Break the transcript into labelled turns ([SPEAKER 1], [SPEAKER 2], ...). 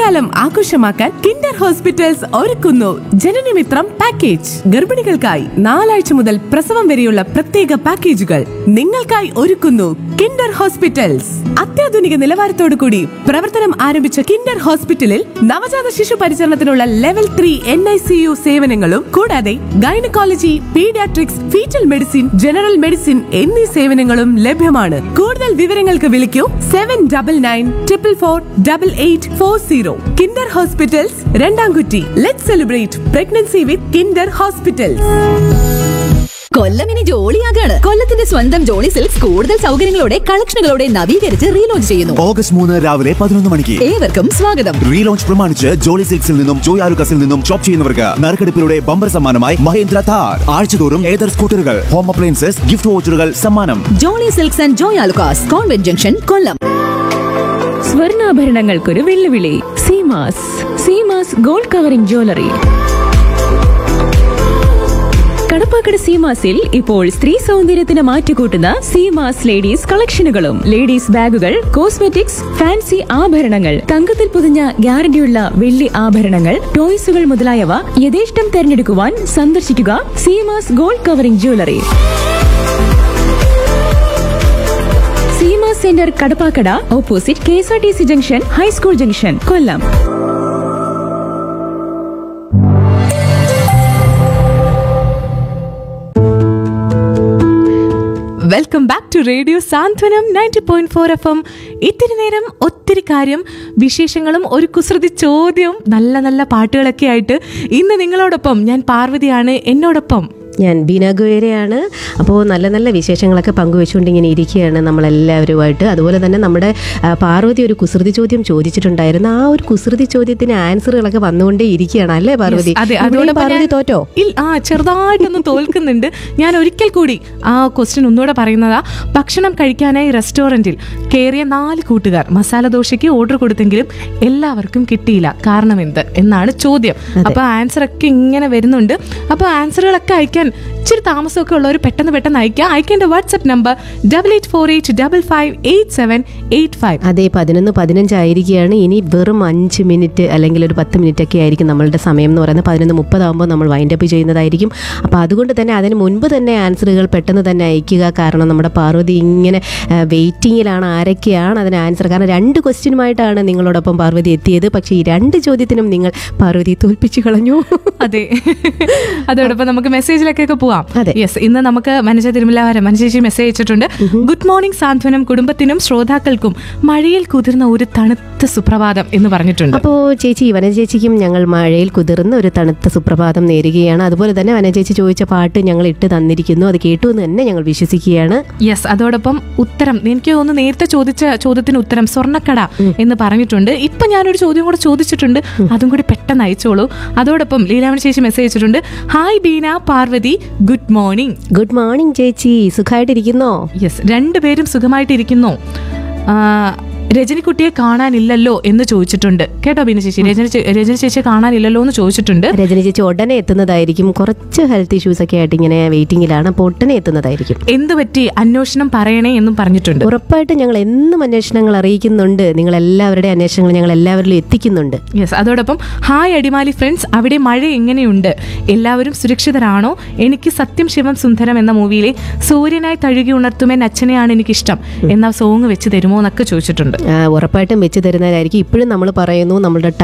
[SPEAKER 1] ഓണക്കാലം ആഘോഷമാക്കാൻ Kinder hospitals ഒരുക്കുന്നു ജനനമിത്രം പാക്കേജ് ഗർഭിണികൾക്കായി നാലാഴ്ച മുതൽ പ്രസവം വരെയുള്ള പ്രത്യേക പാക്കേജുകൾ നിങ്ങൾക്കായി ഒരുക്കുന്നു കിൻഡർ ഹോസ്പിറ്റൽസ് അത്യാധുനിക നിലവാരത്തോടു കൂടി പ്രവർത്തനം ആരംഭിച്ച കിൻഡർ ഹോസ്പിറ്റലിൽ നവജാത ശിശു പരിചരണത്തിനുള്ള level three N I C U സേവനങ്ങളും കൂടാതെ gynaecology paediatrics foetal medicine general medicine എന്നീ സേവനങ്ങളും ലഭ്യമാണ് കൂടുതൽ വിവരങ്ങൾക്ക് വിളിക്കൂ seven double nine triple four double eight four zero Kinder hospitals രണ്ടാംകുറ്റി let celebrate pregnancy with Kinder hospitals
[SPEAKER 2] Kollam ഇനി ജോളിയാകാണ് കൊല്ലത്തിന്റെ സ്വന്തം ജോളി സിൽക്സ് കൂടുതൽ സൗകര്യങ്ങളോടെ കളക്ഷനുകളോടെ നവീകരിച്ച് റീലോഞ്ച് ചെയ്യുന്നു
[SPEAKER 3] ഓഗസ്റ്റ് മൂന്ന് രാവിലെ പതിനൊന്ന് മണിക്ക്
[SPEAKER 2] ഏവർക്കും സ്വാഗതം
[SPEAKER 3] റീലോഞ്ച് പ്രമാണിച്ച് ജോളി സിൽക്സിൽ നിന്നും ജോയ് ആലുക്കസിൽ നിന്നും ഷോപ്പ് ചെയ്യുന്നവർക്ക് നറുക്കെടുപ്പിലൂടെ ബമ്പർ സമ്മാനമായി മഹേന്ദ്ര താർ ആഴ്ചതോറും ഏതർ സ്കൂട്ടറുകൾ ഹോം അപ്ലയൻസസ് ഗിഫ്റ്റ് വോച്ചറുകൾ സമ്മാനം
[SPEAKER 2] Jolly silks and Joy Alukkas convent junction Kollam
[SPEAKER 4] സ്വർണ്ണാഭരണങ്ങൾക്കൊരു വെല്ലുവിളി Seemas Seemas gold covering jewellery Kadappakada സീമാസിൽ ഇപ്പോൾ സ്ത്രീ സൗന്ദര്യത്തിന് മാറ്റുകൂട്ടുന്ന സീമാസ് ലേഡീസ് കളക്ഷനുകളും ലേഡീസ് ബാഗുകൾ കോസ്മെറ്റിക്സ് ഫാൻസി ആഭരണങ്ങൾ തങ്കത്തിൽ പൊതിഞ്ഞ ഗ്യാരണ്ടിയുള്ള വെള്ളി ആഭരണങ്ങൾ ടോയ്സുകൾ മുതലായവ യഥേഷ്ടം തെരഞ്ഞെടുക്കുവാൻ സന്ദർശിക്കുക Seemas gold covering jewellery Seema centre Kadappakada opposite K S R T C junction high school junction Kollam
[SPEAKER 1] welcome back to radio Santhwanam ninety point four F M ഇത്തിരി നേരം ഒത്തിരി കാര്യം വിശേഷങ്ങളും ഒരു കുസൃതി ചോദ്യവും നല്ല നല്ല പാട്ടുകളൊക്കെ ആയിട്ട് ഇന്ന് നിങ്ങളോടൊപ്പം ഞാൻ പാർവതിയാണ് എന്നോടൊപ്പം
[SPEAKER 5] ഞാൻ ബീന ഗുവേരയാണ് അപ്പോൾ നല്ല നല്ല വിശേഷങ്ങളൊക്കെ പങ്കുവെച്ചുകൊണ്ട് ഇങ്ങനെ ഇരിക്കുകയാണ് നമ്മളെല്ലാവരുമായിട്ട് അതുപോലെ തന്നെ നമ്മുടെ ആ, പാർവതി ഒരു കുസൃതി ചോദ്യം ചോദിച്ചിട്ടുണ്ടായിരുന്നു ആ ഒരു കുസൃതി ചോദ്യത്തിന് ആൻസറുകളൊക്കെ വന്നുകൊണ്ടേ ഇരിക്കുകയാണ് അല്ലേ പാർവതി
[SPEAKER 1] അതെ
[SPEAKER 5] ഇവിടെയും
[SPEAKER 1] അതോടൊപ്പം
[SPEAKER 5] പാർവതി
[SPEAKER 1] ഞാൻ-
[SPEAKER 5] തോറ്റോ
[SPEAKER 1] ഇൽ- ആ ചെറുതായിട്ടൊന്ന് തോൽക്കുന്നുണ്ട് ഞാൻ ഒരിക്കൽ കൂടി ആ ക്വസ്റ്റ്യൻ ഒന്നുകൂടെ പറയുന്നതാ ഭക്ഷണം കഴിക്കാനായി റെസ്റ്റോറന്റിൽ കയറിയ നാല് കൂട്ടുകാർ മസാല ദോശയ്ക്ക് ഓർഡർ കൊടുത്തെങ്കിലും എല്ലാവർക്കും കിട്ടിയില്ല കാരണം എന്ത് എന്നാണ് ചോദ്യം അപ്പൊ ആൻസർ ഒക്കെ ഇങ്ങനെ വരുന്നുണ്ട് അപ്പൊ ആൻസറുകളൊക്കെ അയക്കാൻ ഇച്ചിരി താമസമൊക്കെ ഉള്ളവർ പെട്ടെന്ന് പെട്ടെന്ന് അയക്കുക അയക്കേണ്ട WhatsApp number double eight four eight double five eight seven eight five
[SPEAKER 5] അതെ പതിനൊന്ന് പതിനഞ്ചായിരിക്കുകയാണ് ഇനി വെറും അഞ്ച് മിനിറ്റ് അല്ലെങ്കിൽ ഒരു പത്ത് മിനിറ്റ് ഒക്കെ ആയിരിക്കും നമ്മളുടെ സമയം എന്ന് പറയുന്നത് പതിനൊന്ന് മുപ്പതാകുമ്പോൾ നമ്മൾ വൈൻഡ് അപ്പ് ചെയ്യുന്നതായിരിക്കും അപ്പോൾ അതുകൊണ്ട് തന്നെ അതിന് മുൻപ് തന്നെ ആൻസറുകൾ പെട്ടെന്ന് തന്നെ അയക്കുക കാരണം നമ്മുടെ പാർവതി ഇങ്ങനെ വെയിറ്റിങ്ങിലാണ് ആരൊക്കെയാണ് അതിന് ആൻസർ കാരണം രണ്ട് ക്വസ്റ്റ്യനുമായിട്ടാണ് നിങ്ങളോടൊപ്പം പാർവതി എത്തിയത് പക്ഷേ ഈ രണ്ട് ചോദ്യത്തിനും നിങ്ങൾ പാർവതി തോൽപ്പിച്ചു കളഞ്ഞു
[SPEAKER 1] അതെ അതോടൊപ്പം നമുക്ക് മെസ്സേജിലേക്കൊക്കെ പോവാം
[SPEAKER 5] അതെ.
[SPEAKER 1] യെസ് ഇന്ന് നമുക്ക് മനജ തിരുമലാവരം മനശേഷി മെസ്സേജ് അയച്ചിട്ടുണ്ട് ഗുഡ് മോർണിംഗ് സാന്ത്വനം കുടുംബത്തിനും ശ്രോതാക്കൾക്കും മഴയിൽ കുതിർന്ന ഒരു തണുത്ത സുപ്രഭാതം എന്ന് പറഞ്ഞിട്ടുണ്ട്
[SPEAKER 5] അപ്പോൾ ചേച്ചി വന ചേച്ചിക്കും ഞങ്ങൾ മഴയിൽ കുതിർന്ന ഒരു തണുത്ത സുപ്രഭാതം നേരുകയാണ് അതുപോലെ തന്നെ വന ചേച്ചി ചോദിച്ച പാട്ട് ഞങ്ങൾ ഇട്ട് തന്നിരിക്കുന്നു അത് കേട്ടു എന്ന് തന്നെ ഞങ്ങൾ വിശ്വസിക്കുകയാണ്
[SPEAKER 1] യെസ് അതോടൊപ്പം ഉത്തരം എനിക്ക് തോന്നുന്നു നേരത്തെ ചോദിച്ച ചോദ്യത്തിന് ഉത്തരം സ്വർണ്ണക്കട എന്ന് പറഞ്ഞിട്ടുണ്ട് ഇപ്പൊ ഞാനൊരു ചോദ്യം കൂടെ ചോദിച്ചിട്ടുണ്ട് അതും കൂടി പെട്ടെന്ന് അയച്ചോളൂ അതോടൊപ്പം ലീലാമണി ചേച്ചി മെസ്സേജ് അയച്ചിട്ടുണ്ട് hi Beena Parvathi good morning
[SPEAKER 5] good morning ചേച്ചി സുഖമായിട്ടിരിക്കുന്നോ
[SPEAKER 1] യെസ് രണ്ടുപേരും സുഖമായിട്ടിരിക്കുന്നു ആ, രജനിക്കുട്ടിയെ കാണാനില്ലല്ലോ എന്ന് ചോദിച്ചിട്ടുണ്ട് കേട്ടോ ബീന ചേച്ചി രജനി ചേ- രജനി ചേച്ചിയെ കാണാനില്ലല്ലോ എന്ന് ചോദിച്ചിട്ടുണ്ട്
[SPEAKER 5] രജനി ചേച്ചി ഉടനെ എത്തുന്നതായിരിക്കും കുറച്ച് ഹെൽത്ത് ഇഷ്യൂസ് ഒക്കെ ആയിട്ട് ഇങ്ങനെ വെയിറ്റിംഗിലാണ് അപ്പോൾ ഉടനെ എത്തുന്നതായിരിക്കും
[SPEAKER 1] എന്ത് പറ്റി അന്വേഷണം പറയണേ എന്നും പറഞ്ഞിട്ടുണ്ട്
[SPEAKER 5] ഉറപ്പായിട്ടും ഞങ്ങൾ എന്നും അന്വേഷണങ്ങൾ അറിയിക്കുന്നുണ്ട് നിങ്ങൾ എല്ലാവരുടെയും അന്വേഷണങ്ങൾ ഞങ്ങൾ എല്ലാവരിലും എത്തിക്കുന്നുണ്ട്
[SPEAKER 1] യെസ് അതോടൊപ്പം ഹായ് അടിമാലി ഫ്രണ്ട്സ് അവിടെ മഴ എങ്ങനെയുണ്ട് എല്ലാവരും സുരക്ഷിതരാണോ എനിക്ക് സത്യം ശിവം സുന്ദരം എന്ന മൂവിയിലെ സൂര്യനായി തഴുകി ഉണർത്തുമെൻ അച്ഛനെയാണ് എനിക്കിഷ്ടം എന്ന സോങ് വെച്ച് തരുമോ എന്നൊക്കെ ചോദിച്ചിട്ടുണ്ട്
[SPEAKER 5] ആ, ഉറപ്പായിട്ടും വെച്ച് തരുന്നതായിരിക്കും ഇപ്പോഴും നമ്മൾ പറയുന്നു നമ്മളുടെ